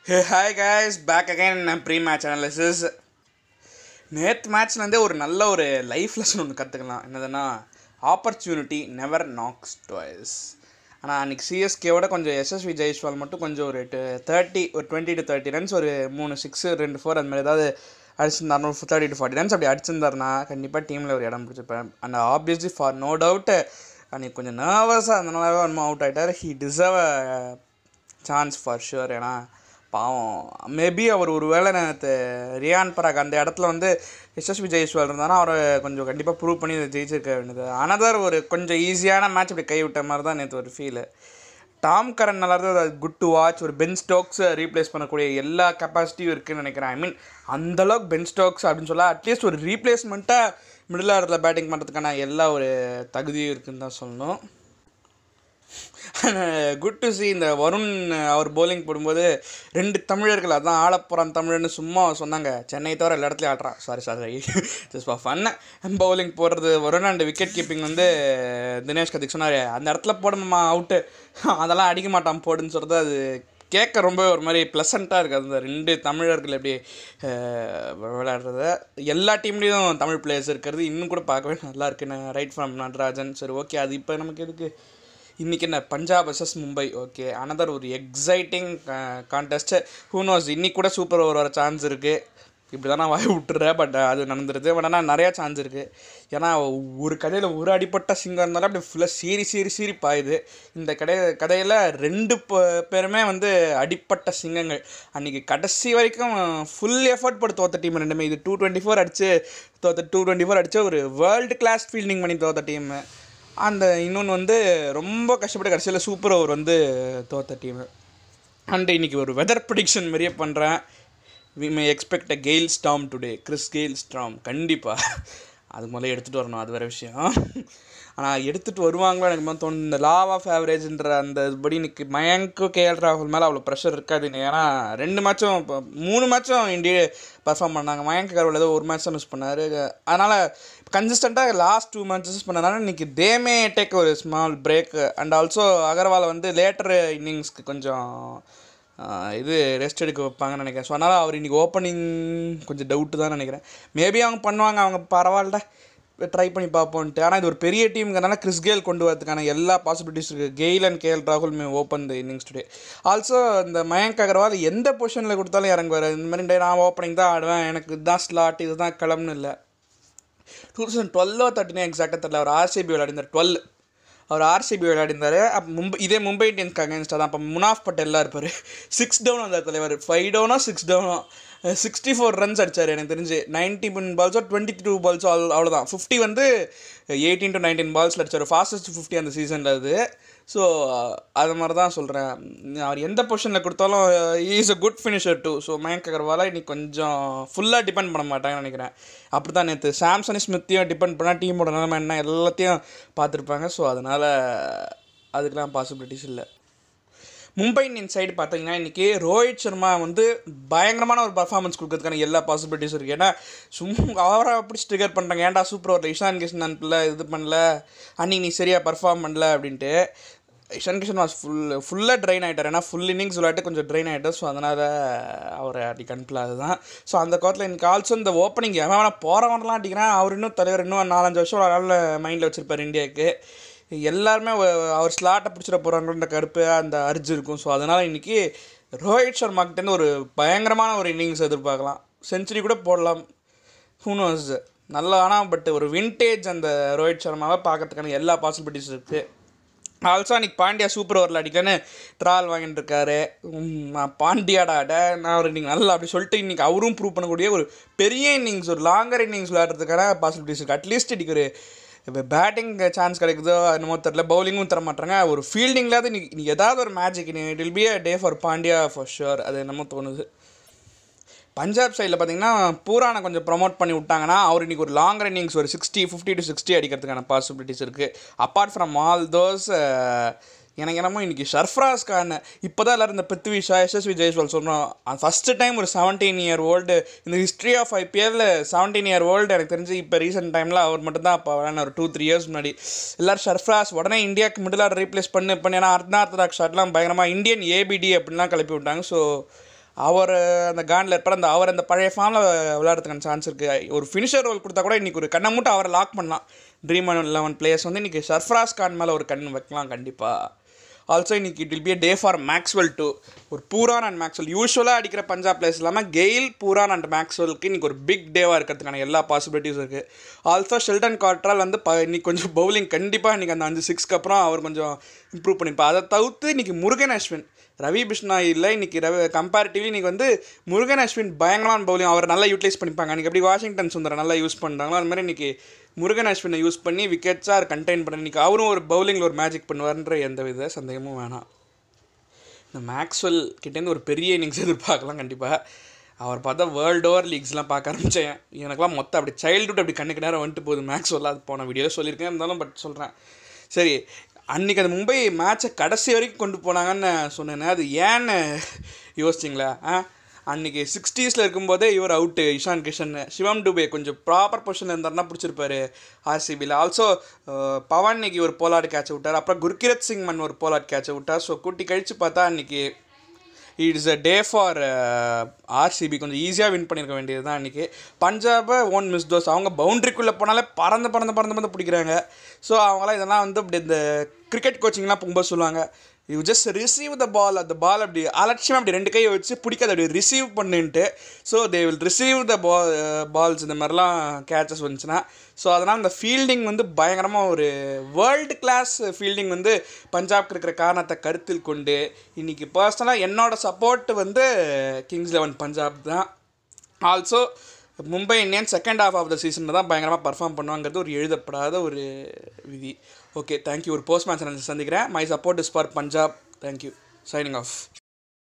ஹே hi guys back again pre match analysis நேற்று மேட்ச்லேருந்தே ஒரு நல்ல ஒரு லைஃப் லெசன் ஒன்று கற்றுக்கலாம் என்னதுன்னா ஆப்பர்ச்சுனிட்டி நெவர் நாக்ஸ் டுவைஸ் ஆனால் அன்றைக்கி சிஎஸ்கேவோட கொஞ்சம் எஸ்எஸ்வி ஜெய்ஸ்வால் மட்டும் கொஞ்சம் ஒரு தேர்ட்டி ஒரு டுவெண்ட்டி டு தேர்ட்டி ரன்ஸ் ஒரு மூணு சிக்ஸு ரெண்டு ஃபோர் அந்த மாதிரி ஏதாவது அடிச்சிருந்தாருன்னா ஒரு தேர்ட்டி டு ஃபார்ட்டி ரன்ஸ் அப்படி அடிச்சிருந்தாருன்னா கண்டிப்பாக டீமில் ஒரு இடம் பிடிச்சிருப்பேன் and obviously for no doubt அன்றைக்கி கொஞ்சம் நர்வஸாக அதனால ஒன்றும் அவுட் ஆகிட்டார் he deserve chance for sure ஏன்னா பாவம் மேபி அவர் ஒரு வேளை நேற்று ரியான் பராக் அந்த இடத்துல வந்து எஸ்எஸ்வி ஜெய்ஸ்வால் இருந்தாலும் அவரை கொஞ்சம் கண்டிப்பாக ப்ரூவ் பண்ணி இதை ஜெயிச்சிருக்க வேண்டியது அனதர் ஒரு கொஞ்சம் ஈஸியான மேட்ச் இப்படி கை விட்ட மாதிரி தான் நேற்று ஒரு ஃபீலு டாம் கரன் நல்லா இருந்தது குட் டு வாட்ச் ஒரு பென் ஸ்டோக்ஸை ரீப்ளேஸ் பண்ணக்கூடிய எல்லா கெப்பாசிட்டியும் இருக்குதுன்னு நினைக்கிறேன் ஐ மீன் அந்தளவுக்கு பென் ஸ்டோக்ஸ் அப்படின்னு சொல்ல அட்லீஸ்ட் ஒரு ரீப்ளேஸ்மெண்ட்டாக மிடில் ஆர்டரில் பேட்டிங் பண்ணுறதுக்கான எல்லா ஒரு தகுதியும் இருக்குன்னு தான் சொல்லணும் குட் டு சி இந்த வருண் அவர் bowling போடும்போது ரெண்டு தமிழர்கள் அதான் ஆளப்புறம் தமிழர்னு சும்மா சொன்னாங்க சென்னை தவிர எல்லா இடத்துலையும் ஆடுறான் sorry sorry just for fun bowling போடுறது வருண் அண்ட் விக்கெட் கீப்பிங் வந்து தினேஷ் கதிக் சொன்னார் அந்த இடத்துல போடணுமா அவுட்டு அதெல்லாம் அடிக்க மாட்டான் போடுன்னு சொல்கிறது அது கேட்க ரொம்ப ஒரு மாதிரி ப்ளசண்ட்டாக இருக்குது அந்த ரெண்டு தமிழர்கள் எப்படி அஹ், விளையாடுறது எல்லா டீம்லேயும் தமிழ் பிளேயர்ஸ் இருக்கிறது இன்னும் கூட பார்க்கவே நல்லா இருக்கு ரைட் ஃப்ரம் நடராஜன் சரி ஓகே அது இப்போ நமக்கு எதுக்கு இன்றைக்கி என்ன Punjab vs Mumbai okay another ஒரு எக்ஸைட்டிங் கான்டெஸ்ட்டு ஹூ நோஸ் இன்னைக்கு கூட சூப்பர் ஓவர் வர சான்ஸ் இருக்குது இப்படி தான் நான் வாய் விட்டுறேன் பட் அது நடந்துருது பட் ஆனால் நிறையா சான்ஸ் இருக்குது ஏன்னா ஒரு கதையில் ஒரு அடிப்பட்ட சிங்கம் இருந்தாலும் அப்படி ஃபுல்லாக சீரி சீரி சீரி பாயுது இந்த கடை கதையில் ரெண்டு ப- பேருமே வந்து அடிப்பட்ட சிங்கங்கள் அன்றைக்கி கடைசி வரைக்கும் ஃபுல் எஃபர்ட் போட்டு தோத்த டீம் ரெண்டுமே இது டூ டுவெண்ட்டி ஃபோர் அடிச்சு தோத்த டூ டுவெண்ட்டி ஃபோர் அடிச்சு ஒரு வேர்ல்டு கிளாஸ் ஃபீல்டிங் பண்ணி தோத்த டீமு அந்த இன்னொன்று வந்து ரொம்ப கஷ்டப்பட்டு கடைசியில் சூப்பர் ஓவர் வந்து தோத்த டீமு அண்ட் இன்னைக்கு ஒரு வெதர் ப்ரிடிக்ஷன் மாதிரியே பண்ணுறேன் we may expect a Gayle storm today Chris Gayle storm கண்டிப்பாக அது முதல்ல எடுத்துகிட்டு வரணும் அது வேறு விஷயம் ஆனால் எடுத்துகிட்டு வருவாங்களோ எனக்கு மாதிரி தோணுது இந்த லாவ் ஆஃப் ஆவரேஜ்ன்ற அந்த படி இன்னைக்கு மயங்க்கு கேஎல் ராகுல் மேலே அவ்வளோ ப்ரெஷர் இருக்காது ஏன்னா ரெண்டு மேட்சும் இப்போ மூணு மேட்சும் இந்தியா பர்ஃபார்ம் பண்ணாங்க மயங்க் அகர்வால் ஏதோ ஒரு மேட்ச் தான் மிஸ் பண்ணார் அதனால் கன்சிஸ்டண்ட்டாக லாஸ்ட் டூ மேட்சஸ் பண்ணனால இன்னைக்கு தேமே டேக் ஒரு small break and also Agarwal வந்து லேட்டர் இன்னிங்ஸ்க்கு கொஞ்சம் ஆஹ் இது ரெஸ்ட் எடுக்க வைப்பாங்கன்னு நினைக்கிறேன் ஸோ அதனால் அவர் இன்றைக்கி ஓப்பனிங் கொஞ்சம் டவுட்டு தான் நினைக்கிறேன் மேபி அவங்க பண்ணுவாங்க அவங்க பரவாயில்ல ட்ரை பண்ணி பார்ப்போன்ட்டு ஆனால் இது ஒரு பெரிய டீமுங்கிறனால கிறிஸ் கேல் கொண்டு வரதுக்கான எல்லா பாசிபிலிட்டிஸ் இருக்குது கெயில் அண்ட் கேஎல் ராகுல் may open the innings today also இந்த மயங்க் அகர்வால் எந்த பொசிஷனில் கொடுத்தாலும் இறங்குவார் இந்த மாதிரி டே நான் ஓப்பனிங் தான் ஆடுவேன் எனக்கு இதுதான் ஸ்லாட் இதுதான் கிளம்புன்னு இல்லை டூ தௌசண்ட் டுவெல்லோ தேர்ட்டினோ எக்ஸாக்டாக தெரியல அவர் ஆர்சிபி விளையாடினார் டுவெல் அவர் ஆர்சிபி விளையாடினார் அப்போ மும்பை இதே மும்பை இந்தியன்ஸ்க்கு அகேன்ஸ்டாக தான் அப்போ முனாஃப் பட்டேல்லாம் இருப்பார் சிக்ஸ் டவுன் வந்தார் தலைவர் ஃபைவ் டவுனோ சிக்ஸ் டவுனோ சிக்ஸ்டி ஃபோர் ரன்ஸ் அடிச்சார் எனக்கு தெரிஞ்சு நைன்ட்டி ஒன் பால்ஸோ டுவெண்ட்டி டூ பால்ஸோ அவ்வளோதான் ஃபிஃப்டி வந்து எயிட்டீன் டு நைன்டீன் பால்ஸில் அடிச்சார் ஃபாஸ்டஸ்ட் ஃபிஃப்டி அந்த சீசனில் அது ஸோ அது மாதிரி தான் சொல்கிறேன் அவர் எந்த பொசிஷனில் கொடுத்தாலும் is a good finisher too so Mayank அகர்வாலா இன்னைக்கு கொஞ்சம் ஃபுல்லாக டிபெண்ட் பண்ண மாட்டாங்கன்னு நினைக்கிறேன் அப்படி தான் நேற்று சாம்சன் ஸ்மித்தையும் டிபெண்ட் பண்ணால் டீமோட நிலைமை என்ன எல்லாத்தையும் பார்த்துருப்பாங்க ஸோ அதனால் அதுக்கெலாம் பாசிபிலிட்டிஸ் இல்லை மும்பை இந்தியன் சைடு பார்த்தீங்கன்னா இன்றைக்கி ரோஹித் சர்மா வந்து பயங்கரமான ஒரு பர்ஃபார்மன்ஸ் கொடுக்கறதுக்கான எல்லா பாசிபிலிட்டிஸும் இருக்குது ஏன்னா சும்மா அவரை அப்படி ஸ்ட்ரிகர் பண்ணுறாங்க ஏன்டா சூப்பர் ஓவரில் இஷான் கிஷன் அனுப்பல இது பண்ணல அன்னைக்கு நீ சரியாக பர்ஃபார்ம் பண்ணல அப்படின்ட்டு இஷான் கிஷன் வாஸ் ஃபுல் ஃபுல்லாக ட்ரைன் ஆகிட்டார் ஏன்னா ஃபுல் இன்னிங்ஸ் விளையாட்டு கொஞ்சம் ட்ரைன் ஆகிட்டார் ஸோ அதனால் அவரை அடிக்க அனுப்பல அதுதான் ஸோ அந்த கோத்தில் எனக்கு ஆல்சோ இந்த ஓப்பனிங் எவன் வேணா போகிறவன்லாம் அடிக்கிறான் அவர் இன்னும் தலைவர் இன்னும் நாலஞ்சு வருஷம் ஒரு நல்ல மைண்டில் வச்சுருப்பார் இந்தியாவுக்கு எல்லாருமே அவ- அவர் ஸ்லாட்டை பிடிச்சிட போகிறாங்கன்ற கருப்பு அந்த அர்ஜ் இருக்கும் ஸோ அதனால் இன்றைக்கி ரோஹித் சர்மாக்கிட்டேருந்து ஒரு பயங்கரமான ஒரு இன்னிங்ஸ் எதிர்பார்க்கலாம் செஞ்சுரி கூட போடலாம் ஹூனோஸ் நல்லா ஆனால் பட் ஒரு வின்டேஜ் அந்த ரோஹித் சர்மாவை பார்க்கறதுக்கான எல்லா பாசிபிலிட்டிஸ் இருக்குது ஆல்சோ அன்றைக்கி பாண்டியா சூப்பர் ஓவரில் அடிக்கன்னு ட்ரால் வாங்கிட்டு இருக்காரு உம், நான் பாண்டியாடா அட நான் அவர் இன்னைக்கு நல்லா அப்படி சொல்லிட்டு இன்றைக்கி அவரும் ப்ரூவ் பண்ணக்கூடிய ஒரு பெரிய இன்னிங்ஸ் ஒரு லாங்கர் இன்னிங்ஸ் விளையாடுறதுக்கான பாசிபிலிட்டிஸ் இருக்குது அட்லீஸ்ட் இன்றைக்கி ஒரு இப்போ பேட்டிங் சான்ஸ் கிடைக்குதோ என்னமோ தெரில பவுலிங்கும் தர மாட்டாங்க ஒரு ஃபீல்டிங்லாவது இன்னைக்கு இன்னைக்கு ஏதாவது ஒரு magic it will be a day for Pandya for sure அது என்னமோ தோணுது பஞ்சாப் சைடில் பார்த்தீங்கன்னா பூரானை கொஞ்சம் ப்ரொமோட் பண்ணி விட்டாங்கன்னா அவர் இன்னைக்கு ஒரு லாங் ரன்னிங்ஸ் ஒரு சிக்ஸ்டி ஃபிஃப்டி டு சிக்ஸ்டி அடிக்கிறதுக்கான பாசிபிலிட்டிஸ் இருக்குது அப்பார்ட் ஃப்ரம் ஆல் தோஸ் எனக்கு என்னமோ இன்றைக்கி ஷர்ஃப்ராஸ் கான் இப்போ தான் எல்லோரும் இந்த பிருத்வி ஷா எஸ்எஸ்வி ஜெய்ஸ்வால் சொல்கிறோம் ஃபஸ்ட்டு டைம் ஒரு செவன்டீன் இயர் ஓல்டு இந்த history of IPL seventeen year old எனக்கு தெரிஞ்சு இப்போ ரீசெண்ட் டைமில் அவர் மட்டும் தான் அப்போ விளையாடின ஒரு டூ த்ரீ இயர்ஸ் முன்னாடி எல்லோரும் ஷர்ஃப்ராஸ் உடனே இந்தியாவுக்கு மிடில் ரீப்ளேஸ் பண்ணு பண்ணி ஏன்னா அர்த்தார்த்தடாக் ஷாட்லாம் பயங்கரமாக இந்தியன் ஏபிடி அப்படின்லாம் கிளப்பி விட்டாங்க ஸோ அவர் அந்த காண்டில் இருப்பார் அந்த அவர் அந்த பழைய ஃபார்மில் விளையாடுறதுக்கான சான்ஸ் இருக்குது ஒரு ஃபினிஷர் ரோல் கொடுத்தா கூட இன்றைக்கி ஒரு கண்ணை மூட்டை அவரை லாக் பண்ணலாம் ட்ரீம் லெவன் பிளேயர்ஸ் வந்து இன்றைக்கி சர்ஃப்ராஸ் கான் மேலே ஒரு கண் வைக்கலாம் கண்டிப்பாக ஆல்சோ இன்னைக்கு it will be a day for Maxwell too ஒரு பூரான் அண்ட் மேக்ஸ்வெல் யூஸ்வலாக அடிக்கிற பஞ்சாப் பிளேயர்ஸ் இல்லாமல் கெயில் பூரான் அண்ட் மேக்ஸ்வெலுக்கு இன்னைக்கு ஒரு பிக் டேவாக இருக்கிறதுக்கான எல்லா பாசிபிலிட்டிஸும் இருக்குது ஆல்சோ ஷெல்டன் கார்ட்ரால் வந்து ப இன்னைக்கு கொஞ்சம் பவுலிங் கண்டிப்பாக இன்றைக்கி அந்த அஞ்சு சிக்ஸ்க்கு அப்புறம் அவர் கொஞ்சம் இம்ப்ரூவ் பண்ணியிருப்பார் அதை தவிர்த்து இன்னைக்கு முருகன் அஸ்வின் ரவி பிஷ்ணா இல்லை இன்னைக்கு ரவி கம்பேரிட்டிவ்லி இன்னைக்கு வந்து முருகன் அஸ்வின் பயங்கரமான பவுலிங் அவர் நல்லா யூட்டிலைஸ் பண்ணிப்பாங்க அன்றைக்கி எப்படி வாஷிங்டன் சுந்தரம் நல்லா யூஸ் பண்ணுறாங்களோ அது மாதிரி இன்னைக்கு முருகன் அஸ்வினை யூஸ் பண்ணி விக்கெட்ஸாக கண்டெயின் பண்ண இன்னைக்கு அவரும் ஒரு பவுலிங்கில் ஒரு மேஜிக் பண்ணுவார்ன்ற எந்த வித சந்தேகமும் வேணாம் இந்த மேக்ஸ்வெல் கிட்டேருந்து ஒரு பெரிய இன்னிங்ஸ் எதிர்பார்க்கலாம் கண்டிப்பாக அவர் பார்த்தா வேர்ல்டு ஓவர் லீக்ஸ்லாம் பார்க்க ஆரம்பித்தேன் எனக்குலாம் மொத்தம் அப்படி சைல்டுஹுட் அப்படி கண்ணுக்கு நேரம் வந்துட்டு போகுது மேக்ஸ்வெல் அது போன வீடியோவில் சொல்லியிருக்கேன் இருந்தாலும் பட் சொல்கிறேன் சரி அன்றைக்கி அந்த மும்பை மேட்சை கடைசி வரைக்கும் கொண்டு போனாங்கன்னு சொன்னேனே அது ஏன்னு யோசிச்சிங்களா ஆ அன்றைக்கி சிக்ஸ்டீஸில் இருக்கும்போதே இவர் அவுட்டு இஷான் கிஷன் சிவம் டுபே கொஞ்சம் ப்ராப்பர் பொசிஷனில் இருந்தாருன்னா பிடிச்சிருப்பாரு ஆர்சிபியில் ஆல்சோ பவன் இன்னைக்கு ஒரு போலாட் கேட்சை விட்டார் அப்புறம் குர்கிரத் சிங் மன் ஒரு போலாட் கேட்சை விட்டார் ஸோ கூட்டி கழித்து பார்த்தா அன்றைக்கி it's a day for RCB கொஞ்சம் ஈஸியாக வின் பண்ணியிருக்க வேண்டியது தான் இன்றைக்கி பஞ்சாபை ஓன் மிஸ் தோஸ் அவங்க பவுண்ட்ரிக்குள்ளே போனாலே பறந்து பறந்து பறந்து பறந்து பிடிக்கிறாங்க ஸோ அவங்களாம் இதெல்லாம் வந்து இப்படி இந்த கிரிக்கெட் கோச்சிங்லாம் போகும்போது சொல்லுவாங்க you just receive the ball அந்த பால் அப்படி அலட்சியமாக அப்படி ரெண்டு கையை வச்சு பிடிக்காது அப்படி ரிசீவ் பண்ணுன்ட்டு so they will receive the ball balls இந்த மாதிரிலாம் கேச்சஸ் வந்துச்சுன்னா ஸோ அதனால் அந்த ஃபீல்டிங் வந்து பயங்கரமாக ஒரு வேர்ல்டு கிளாஸ் ஃபீல்டிங் வந்து பஞ்சாப்க்கு இருக்கிற காரணத்தை கருத்தில் கொண்டு இன்றைக்கி பர்சனலாக என்னோட சப்போர்ட் வந்து கிங்ஸ் லெவன் பஞ்சாப் தான் also Mumbai Indians second half of the சீசனில் தான் பயங்கரமாக பர்ஃபார்ம் பண்ணுவாங்கிறது ஒரு எழுதப்படாத ஒரு விதி ஓகே தேங்க்யூ ஒரு போஸ்ட் மேட்ச் சந்திக்கிறேன் my support is for Punjab thank you signing of